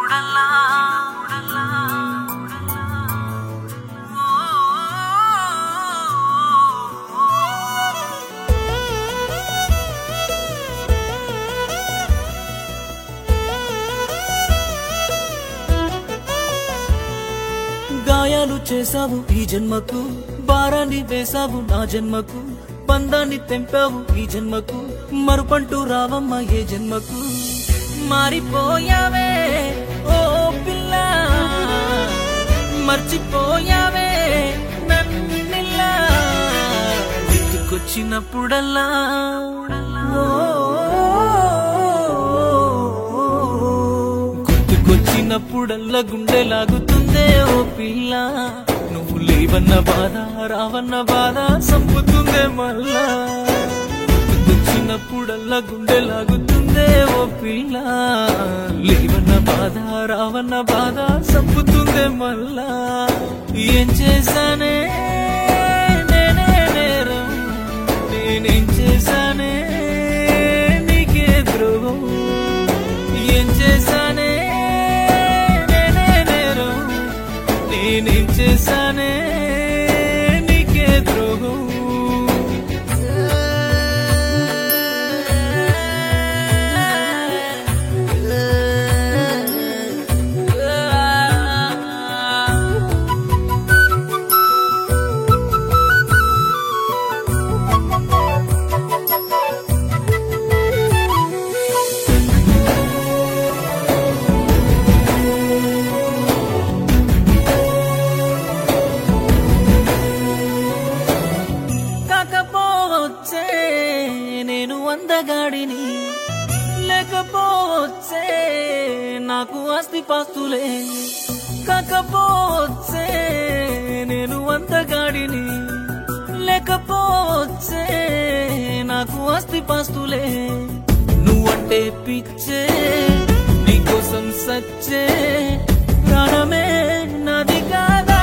చిన్నప్పుడల్లా గాయాలు చేసావు ఈ జన్మకు భారాన్ని వేసావు నా జన్మకు బంధాన్ని తెంపావు ఈ జన్మకు మరుపంటూ రావమ్మ ఏ జన్మకు మారిపోయావే ఓ పిల్ల మర్చిపోయావే నన్నిల్లా గుర్తుకొచ్చినప్పుడల్లా గుర్తుకొచ్చినప్పుడల్లా గుండె లాగుతుందే ఓ పిల్ల నువ్వు లేవన్న బాధ రావన్న బాధ సంపుతుందే మళ్ళా గుర్తుకొచ్చినప్పుడల్లా గుండె లాగుతుందే ఓ పిల్ల లేవన్న బాధ రావన్న బాధ సంపుతుందే మళ్ళా ఏం చేశానే నేనే నేరం నేనేం చేశానే నీకే ద్రోహం ఏం చేశానే నేనే నేరం నేనేం చేశానే నీకే ద్రోహం కాకపోవచ్చే నేను అందగాడిని లేకపోవచ్చే నాకు ఆస్తి పాస్తులే కాకపోవచ్చే నేను అందగాడిని లేకపోవచ్చే నాకు ఆస్తి పాస్తులే నువ్వంటే పిచ్చే నీకోసం సచ్చే ప్రాణమే నాది కాదా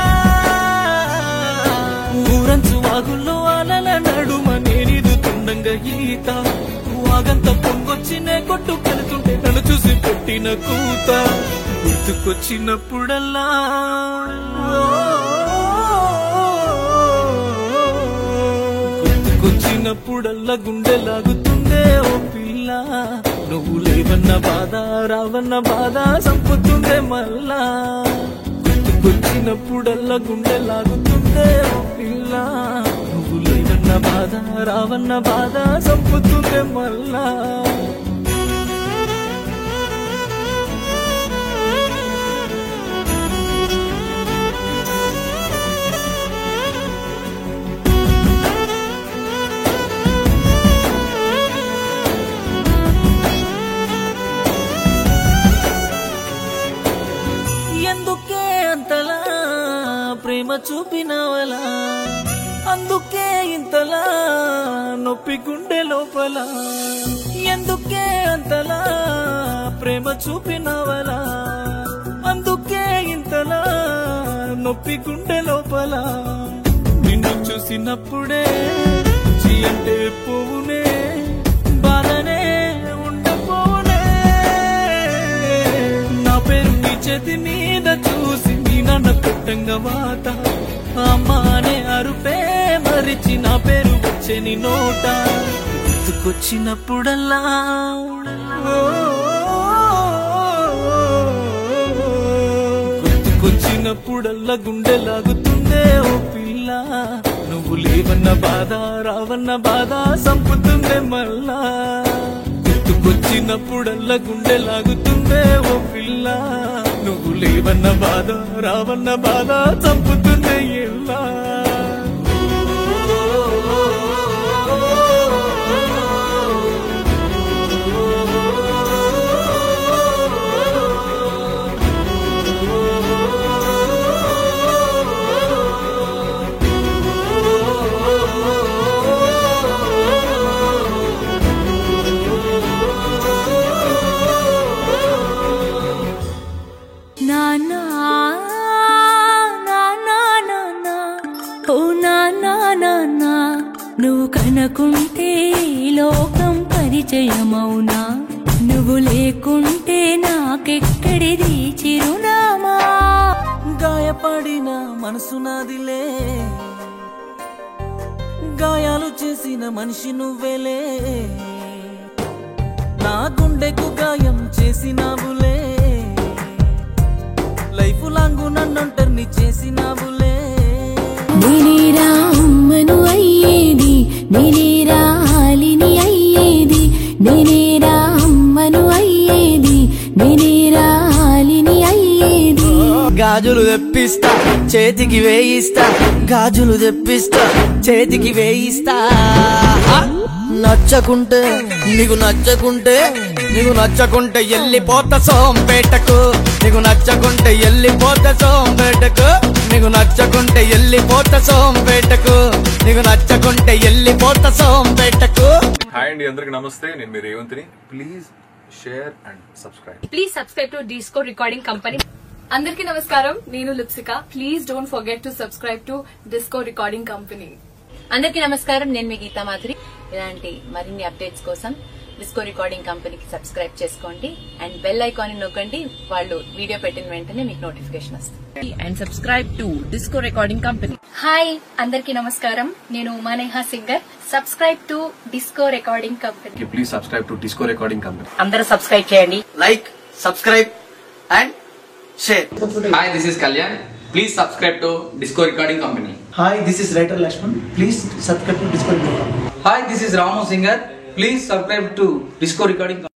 ఊరంచు వాగుల్లో అలల నడుమ నేనిదు తుండంగా ఈత వాగంత పొంగొచ్చినే కొట్టుకెళ్తుంటే నన్ను చూసి పెట్టిన కూత గుర్తుకొచ్చినప్పుడల్లా గుర్తుకొచ్చినప్పుడల్లా గుండె లాగుతుందే ఓ పిల్ల నువ్వు లేవన్న బాధ రావన్న బాధ సంపుతుందే మళ్ళా గుర్తుకొచ్చినప్పుడల్లా గుండె లాగుతుందే ఓ పిల్ల నువ్వు లేవన్న బాధ రావన్న బాధ సంపుతుందే మళ్ళా ఎందుకే అంతలా ప్రేమ చూపినవలా అందుకే ఇంతలా నొప్పి గుండె లోపల ఎందుకే అంతలా ప్రేమ చూపినవలా అందుకే ఇంతలా నొప్పి గుండె లోపల నిన్ను చూసినప్పుడే చీ అంటే పువ్వునే బాధనే ఉండపోనే నా పేరు నీ చేతి మీద చూసి నీ నన్న పెట్టంగా వాత అమ్మ అనే అరుపే మరిచి నా పేరు వచ్చే నీ నోట గుర్తుకొచ్చినప్పుడల్లా ఓ, గుర్తుకొచ్చినప్పుడల్లా గుండె లాగుతుందే ఓ పిల్ల నువ్వు లేవన్న బాధ రావన్న బాధ సంపుతుందే మళ్ళా గుర్తుకొచ్చినప్పుడల్లా గుండె లాగుతుందే ఓ పిల్ల నువ్వు లేవన్న బాధ రావన్న బాధ చంపుతుందే ఎల్లా నా నా నా నా నా నా ఓ నా నా నా నా నువ్వు కనకుంటే ఈ లోకం పరిచయమవునా నువ్వు లేకుంటే నాకెక్కడి ఎక్కడిది చిరునామా గాయపడిన మనసు నాదిలే గాయాలు చేసిన మనిషి నువ్వేలే నా గుండెకు గాయం చేసినావులే లైఫ్ లాంగ్ నన్నంటర్ని చేసినావులే నేనేరా అమ్మను అయ్యేది నేనేరా ఆలిని అయ్యేది నేనేరా అమ్మను అయ్యేది నేనేరా ఆలిని అయ్యేది గాజులు తెప్పిస్తా చేతికి వేయిస్తా గాజులు తెప్పిస్తా చేతికి వేయిస్తా నచ్చకుంటే నీకు నచ్చకుంటే నీకు నచ్చకుంటే ఎల్లిపోత సోంపేటకు నీకు నచ్చకుంటే ఎల్లిపోత సోంపేటకు నీకు నచ్చకుంటే ఎల్లిపోత సోంపేటకు నీకు నచ్చకుంటే ఎల్లిపోత సోంపేటకు హాయ్ అండి అందరికి నమస్తే నేను మీ రేవంత్ని please share and subscribe please subscribe to Disco Recording Company అందరికీ నమస్కారం నేను Lipsika please don't forget to subscribe to Disco Recording Company అందరికీ నమస్కారం నేను మీ గీతా మాధురి ఇలాంటి మరిన్ని అప్డేట్స్ కోసం డిస్కో రికార్డింగ్ కంపెనీకి సబ్స్క్రైబ్ చేసుకోండి అండ్ బెల్ ఐకాన్ నొక్కండి వాళ్ళు వీడియో పెట్టిన వెంటనే మీకు నోటిఫికేషన్ వస్తుంది and subscribe to Disco Recording Company hi అందరికీ నమస్కారం నేను Umaneha singer subscribe to Disco Recording Company please subscribe to Disco Recording Company అందరూ సబ్స్క్రైబ్ చేయండి like subscribe and share Hi, this is Kalyan. Please subscribe to Disco Recording Company. Hi, this is writer Lashman. Please subscribe to Discord. Hi, this is Ramu Singer. Please subscribe to Disco Recording Company.